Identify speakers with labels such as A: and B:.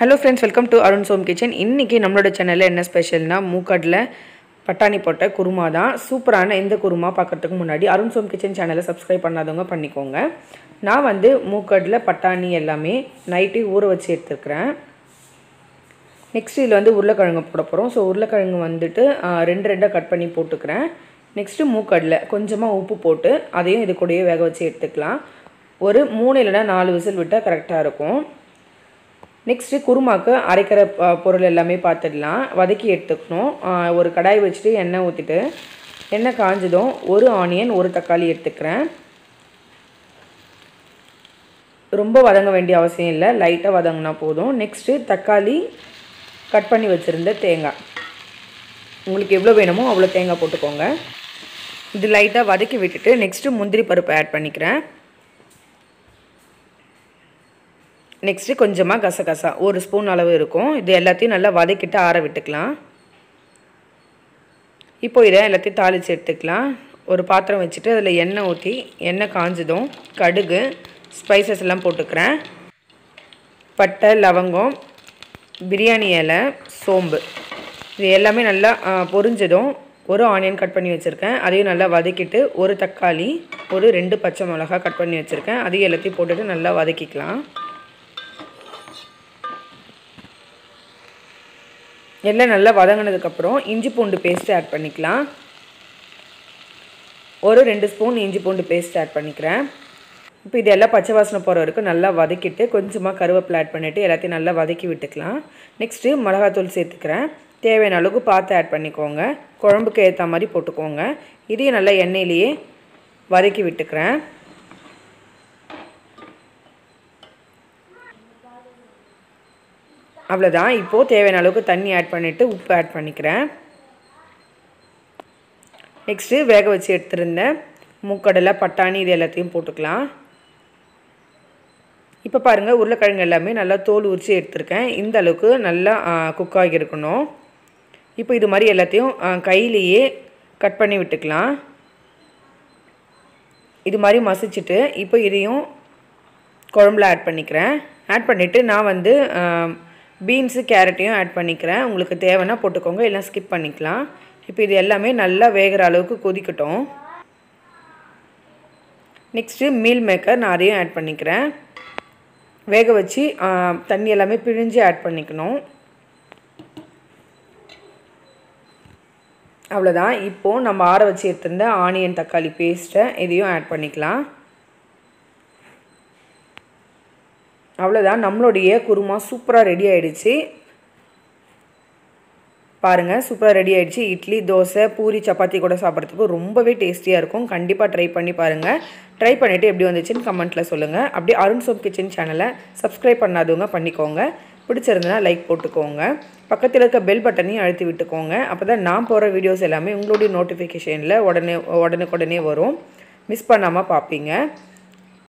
A: hello friends welcome to Arun Som kitchen இன்றைக்கி நம்மளோட சேனலில் என்ன ஸ்பெஷல்னா மூக்கடில் பட்டாணி போட்ட குருமா தான் சூப்பரான இந்த குருமா பார்க்கறதுக்கு முன்னாடி அருண் சோம் கிச்சன் சேனலை சப்ஸ்கிரைப் பண்ணாதவங்க பண்ணிக்கோங்க நான் வந்து மூக்கடில் பட்டாணி எல்லாமே நைட்டு ஊற வச்சு எடுத்துருக்கிறேன் நெக்ஸ்ட் இதில் வந்து உருளைக்கிழங்கு போட போகிறோம் ஸோ உருளைக்கிழங்கு வந்துட்டு ஆ, ரெண்டு ரெண்டாக கட் பண்ணி போட்டுக்கிறேன் நெக்ஸ்ட்டு மூக்கடலை கொஞ்சமாக உப்பு போட்டு அதையும் இது கூடயே வேக வச்சு எடுத்துக்கலாம் ஒரு மூணு இல்லைன்னா நாலு விசில் விட்டால் கரெக்டாக இருக்கும் நெக்ஸ்ட்டு குருமாக்கு அரைக்கிற ஆ, பொருள் எல்லாமே பார்த்துடலாம் வதக்கி எடுத்துக்கணும் ஆ, ஒரு கடாய் வச்சுட்டு எண்ணெய் ஊற்றிட்டு எண்ணெய் காஞ்சதும் ஒரு ஆனியன் ஒரு தக்காளி எடுத்துக்கிறேன் ரொம்ப வதங்க வேண்டிய அவசியம் இல்லை லைட்டாக வதங்கினா போதும் நெக்ஸ்ட்டு தக்காளி கட் பண்ணி வச்சுருந்த தேங்காய் உங்களுக்கு எவ்வளோ வேணுமோ அவ்வளோ தேங்காய் போட்டுக்கோங்க இது லைட்டாக வதக்கி விட்டுட்டு நெக்ஸ்ட்டு முந்திரி பருப்பு ஆட் பண்ணிக்கிறேன் நெக்ஸ்ட்டு கொஞ்சமாக கசகசா ஒரு ஸ்பூன் அளவு இருக்கும் இது எல்லாத்தையும் நல்லா வதக்கிட்டு ஆற விட்டுக்கலாம் இப்போ இதை எல்லாத்தையும் தாளித்து எடுத்துக்கலாம் ஒரு பாத்திரம் வச்சுட்டு அதில் எண்ணெய் ஊற்றி எண்ணெய் காஞ்சதும் கடுகு ஸ்பைசஸ் எல்லாம் போட்டுக்கிறேன் பட்டை லவங்கம் பிரியாணி இலை சோம்பு இது எல்லாமே நல்லா ஆ, பொரிஞ்சதும் ஒரு ஆனியன் கட் பண்ணி வச்சுருக்கேன் அதையும் நல்லா வதக்கிட்டு ஒரு தக்காளி ஒரு ரெண்டு பச்சை மிளகா கட் பண்ணி வச்சுருக்கேன் அதையும் எல்லாத்தையும் போட்டுட்டு நல்லா வதக்கிக்கலாம் எல்லாம் நல்லா வதங்கினதுக்கப்புறம் இஞ்சி பூண்டு பேஸ்ட் ஆட் பண்ணிக்கலாம் ஒரு ரெண்டு ஸ்பூன் இஞ்சி பூண்டு பேஸ்ட் ஆட் பண்ணிக்கிறேன் இப்போ இது எல்லாம் பச்சை வாசனை போகிற வரைக்கும் நல்லா வதக்கிட்டு கொஞ்சமாக கருவேப்பிலை ஆட் பண்ணிவிட்டு எல்லாத்தையும் நல்லா வதக்கி விட்டுக்கலாம் நெக்ஸ்ட்டு மிளகாத்தூள் சேர்த்துக்கிறேன் தேவையான அளவுக்கு பார்த்து ஆட் பண்ணிக்கோங்க குழம்புக்கு ஏற்ற மாதிரி போட்டுக்கோங்க இதையும் நல்லா எண்ணெயிலேயே வதக்கி விட்டுக்கிறேன் அவ்வளோதான் இப்போது தேவையான அளவுக்கு தண்ணி ஆட் பண்ணிவிட்டு உப்பு ஆட் பண்ணிக்கிறேன் நெக்ஸ்ட்டு வேக வச்சு எடுத்துருந்த மூக்கடலை பட்டாணி இது எல்லாத்தையும் போட்டுக்கலாம் இப்போ பாருங்கள் உருளைக்கிழங்கு எல்லாமே நல்லா தோல் உரித்து எடுத்திருக்கேன் இந்த அளவுக்கு நல்லா குக் ஆகியிருக்கணும் இப்போ இது மாதிரி எல்லாத்தையும் ஆ, கையிலேயே கட் பண்ணி விட்டுக்கலாம் இது மாதிரி மசிச்சுட்டு இப்போ இதையும் குழம்புல ஆட் பண்ணிக்கிறேன் ஆட் பண்ணிவிட்டு நான் வந்து பீன்ஸு கேரட்டையும் ஆட் பண்ணிக்கிறேன் உங்களுக்கு தேவைன்னா போட்டுக்கோங்க இல்லை ஸ்கிப் பண்ணிக்கலாம் இப்போ இது எல்லாமே நல்லா வேகிற அளவுக்கு கொதிக்கட்டும் நெக்ஸ்ட்டு மீல் மேக்கர் நான் அதையும் ஆட் பண்ணிக்கிறேன் வேக வச்சு ஆ, தண்ணி எல்லாமே பிழிஞ்சு ஆட் பண்ணிக்கணும் அவ்வளோதான் இப்போது நம்ம ஆற வச்சு எடுத்திருந்த ஆனியன் தக்காளி பேஸ்ட்டை இதையும் ஆட் பண்ணிக்கலாம் அவ்வளோதான் நம்மளுடைய குருமா சூப்பராக ரெடி ஆயிடுச்சு பாருங்கள் சூப்பராக ரெடி ஆயிடுச்சு இட்லி தோசை பூரி சப்பாத்தி கூட சாப்பிட்றதுக்கு ரொம்பவே டேஸ்டியாக இருக்கும் கண்டிப்பாக ட்ரை பண்ணி பாருங்கள் ட்ரை பண்ணிவிட்டு எப்படி வந்துச்சுன்னு கமெண்ட்டில் சொல்லுங்கள் அப்படியே அருண் சோப் கிச்சன் சேனலை சப்ஸ்கிரைப் பண்ணாதவங்க பண்ணிக்கோங்க பிடிச்சிருந்தனா லைக் போட்டுக்கோங்க பக்கத்தில் இருக்க பெல் பட்டனையும் அழுத்தி விட்டுக்கோங்க அப்போ தான் நான் போகிற வீடியோஸ் எல்லாமே உங்களுடைய நோட்டிஃபிகேஷனில் உடனே உடனுக்குடனே வரும் மிஸ் பண்ணாமல் பார்ப்பீங்க